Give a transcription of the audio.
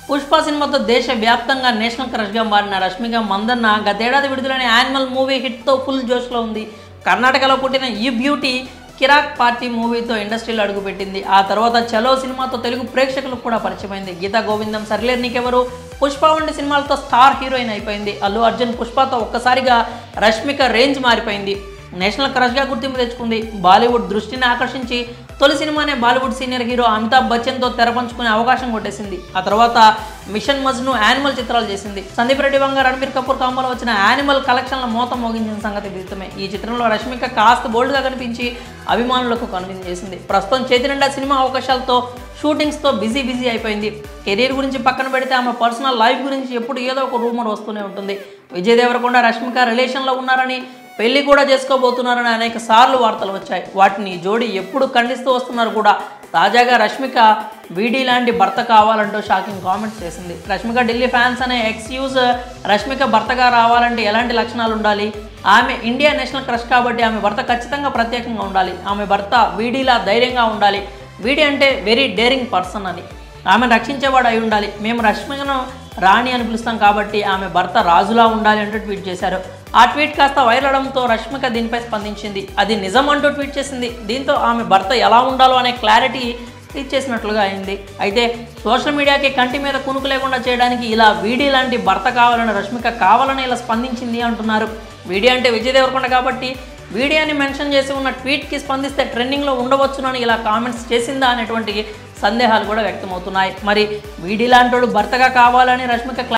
పుష్ప సినిమాతో దేశవ్యాప్తంగా నేషనల్ క్రష్గా మారిన రష్మిక మందన్న గతేడాది విడుదలైన యానిమల్ మూవీ హిట్తో ఫుల్ జోష్లో ఉంది కర్ణాటకలో పుట్టిన ఈ బ్యూటీ కిరాక్ పార్టీ మూవీతో ఇండస్ట్రీలో అడుగుపెట్టింది ఆ తర్వాత చలో సినిమాతో తెలుగు ప్రేక్షకులకు కూడా పరిచయమైంది గీతా గోవిందం సరిలేరు నీకెవరు పుష్ప వంటి సినిమాలతో స్టార్ హీరోయిన్ అయిపోయింది అల్లు అర్జున్ పుష్పతో ఒక్కసారిగా రష్మిక రేంజ్ మారిపోయింది నేషనల్ క్రష్గా గుర్తింపు తెచ్చుకుంది బాలీవుడ్ దృష్టిని ఆకర్షించి తొలి సినిమానే బాలీవుడ్ సీనియర్ హీరో అమితాబ్ బచ్చన్తో తెరపంచుకునే అవకాశం కొట్టేసింది ఆ తర్వాత మిషన్ మజ్ను యానిమల్ చిత్రాలు చేసింది సందీప్ రెడ్డి వంగ రణబీర్ కపూర్ కాంబోలో వచ్చిన యానిమల్ కలెక్షన్ల మోతం మోగించిన సంగతి విదితమే ఈ చిత్రంలో రష్మిక కాస్త బోల్డ్గా కనిపించి అభిమానులకు కన్విన్స్ చేసింది ప్రస్తుతం చేతి నిండా సినిమా అవకాశాలతో షూటింగ్స్తో బిజీ బిజీ అయిపోయింది కెరీర్ గురించి పక్కన పెడితే ఆమె పర్సనల్ లైఫ్ గురించి ఎప్పుడు ఏదో ఒక రూమర్ వస్తూనే ఉంటుంది విజయ్ దేవరకొండ రష్మిక రిలేషన్లో ఉన్నారని పెళ్లి కూడా చేసుకోబోతున్నారని అనేక సార్లు వార్తలు వచ్చాయి వాటిని జోడి ఎప్పుడు ఖండిస్తూ వస్తున్నారు కూడా తాజాగా రష్మిక వీడీ లాంటి భర్త కావాలంటూ షాకింగ్ కామెంట్స్ చేసింది రష్మిక ఢిల్లీ ఫ్యాన్స్ అనే ఎక్స్క్యూజ్ రష్మిక భర్తగా రావాలంటే ఎలాంటి లక్షణాలు ఉండాలి ఆమె ఇండియా నేషనల్ క్రష్ కాబట్టి ఆమె భర్త ఖచ్చితంగా ప్రత్యేకంగా ఉండాలి ఆమె భర్త వీడీలా ధైర్యంగా ఉండాలి వీడి అంటే వెరీ డేరింగ్ పర్సన్ అని ఆమెను రక్షించేవాడు అయి ఉండాలి మేము రష్మికను రాణి అని పిలుస్తాం కాబట్టి ఆమె భర్త రాజులా ఉండాలి అంటూ ట్వీట్ చేశారు ఆ ట్వీట్ కాస్త వైరల్ అవడంతో రష్మిక దీనిపై స్పందించింది అది నిజం అంటూ ట్వీట్ చేసింది దీంతో ఆమె భర్త ఎలా ఉండాలో అనే క్లారిటీ ఇచ్చేసినట్లుగా అయింది అయితే సోషల్ మీడియాకి కంటి మీద కునుకు లేకుండా చేయడానికి ఇలా వీడి లాంటి భర్త కావాలని రష్మిక కావాలని ఇలా స్పందించింది అంటున్నారు వీడి అంటే విజయ్ దేవరకొండ కాబట్టి వీడియోని మెన్షన్ చేసి ఉన్న ట్వీట్కి స్పందిస్తే ట్రెండింగ్లో ఉండవచ్చునని ఇలా కామెంట్స్ చేసిందా అనేటువంటి సందేహాలు కూడా వ్యక్తమవుతున్నాయి మరి వీడి లాంటి భర్తగా కావాలని రష్మిక